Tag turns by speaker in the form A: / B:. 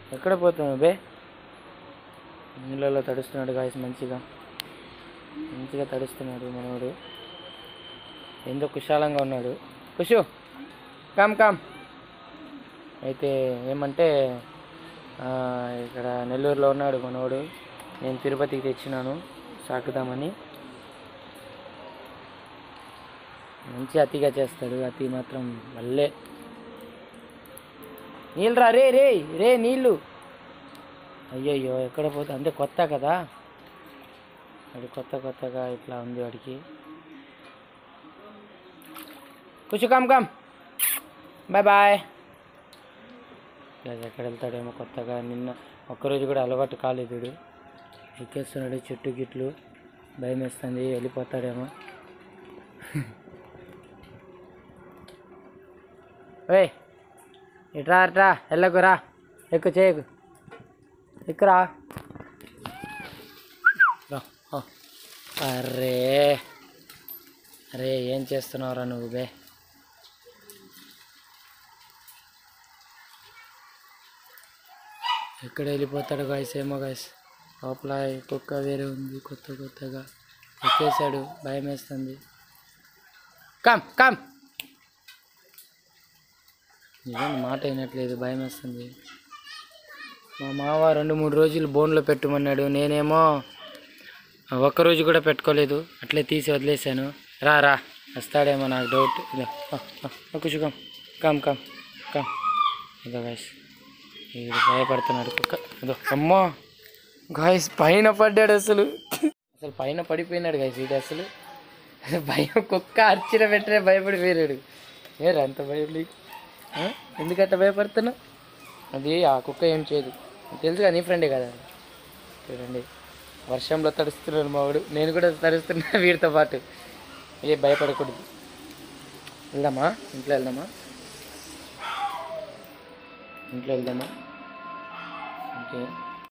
A: ఎక్కడ పోతున్నావు బే నీళ్ళలో తడుస్తున్నాడు గాయస్ మంచిగా మంచిగా తడుస్తున్నాడు మనోడు ఎంతో కుశాలంగా ఉన్నాడు కుషు కామ్ కామ్ అయితే ఏమంటే ఆ, ఇక్కడ నెల్లూరులో ఉన్నాడు మనోడు నేను తిరుపతికి తెచ్చినాను సాకుదామని మంచి అతిగా చేస్తాడు అతి మాత్రం వల్లే నీళ్ళు రా రే రే రే నీళ్ళు అయ్యయ్యో ఎక్కడ పోతే అంటే కొత్త కదా అది కొత్త కొత్తగా ఇట్లా ఉంది వాడికి కూర్చో కమ్ కమ్ బాయ్ బాయ్ ఎక్కడ వెళ్తాడేమో కొత్తగా నిన్న ఒక్కరోజు కూడా అలవాటు కాలేదు వీడు ఎక్కేస్తున్నాడు చెట్టు గిట్లు భయం వేస్తుంది వెళ్ళిపోతాడేమో ఓయ్ ఇట్రా ఇట్రా వెళ్ళకురా ఎక్కువ చేయకు ఎక్కురా రా, ఆ. అరే అరే ఏం చేస్తున్నావురా నువ్వు బే ఎక్కడ వెళ్ళిపోతాడు గాయస్ ఏమో గాయస్ లోపల ఈ కుక్క వేరే ఉంది కొత్త కొత్తగా ఎక్కేసాడు భయం వేస్తుంది కమ్ కమ్ నిజం మాట అయినట్లేదు భయం వేస్తుంది మా మావ రెండు మూడు రోజులు బోన్లో పెట్టమన్నాడు నేనేమో ఒక్కరోజు కూడా పెట్టుకోలేదు అట్లే తీసి వదిలేశాను రా రా వస్తాడేమో నాకు డౌట్ ఇదో కూర్చో కమ్ కమ్ కమ్ కమ్ ఇదో గాయస్ వీడు భయపడుతున్నాడు కుక్క ఇదో అమ్మో గాయస్ పైన పడ్డాడు అసలు అసలు పైన పడిపోయినాడు గాయస్ వీడు అసలు భయం కుక్క అర్చిన పెట్టరే భయపడిపోయాడు ఏరా అంత భయం నీకు ఆ? ఎందుకంత భయపడుతున్నావు అది ఆ కుక్క ఏం చేయదు తెలుసుగా నీ ఫ్రెండే కదా చూడండి వర్షంలో తడుస్తున్నాడు మావాడు నేను కూడా తడుస్తున్నా వీడితో పాటు ఏ భయపడకూడదు వెళ్దామా ఇంట్లో వెళ్దామా ఇంట్లో వెళ్దామా ఓకే